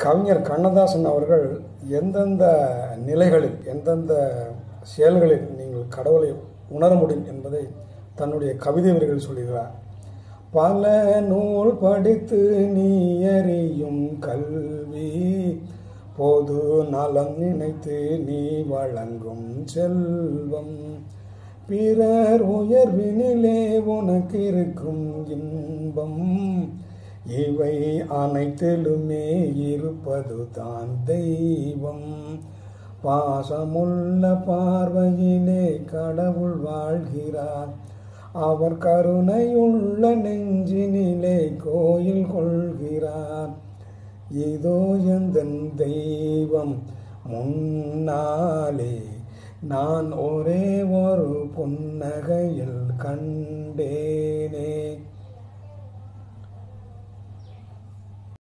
கவிஞர் கண்ணதாசன் அவர்கள் எந்தெந்த நிலைகளில் எந்தெந்த செயல்களில் நீங்கள் கடவுளை உணர முடியும் என்பதை தன்னுடைய கவிதை வரிகளில் சொல்லுகிறார் பல நூல் படித்து நீ அறியும் கல்வி பொது நலம் நினைத்து நீ வழங்கும் செல்வம் பிறர் உயர்வினிலே உனக்கு இருக்கும் இன்பம் இவை அனைத்திலுமே இருப்பது தான் தெய்வம் பாசமுள்ள பார்வையிலே கடவுள் வாழ்கிறார் அவர் கருணையுள்ள நெஞ்சினிலே கோயில் கொள்கிறார் இதோ எந்த தெய்வம் முன்னாலே நான் ஒரே ஒரு புன்னகையில் கண்டேனே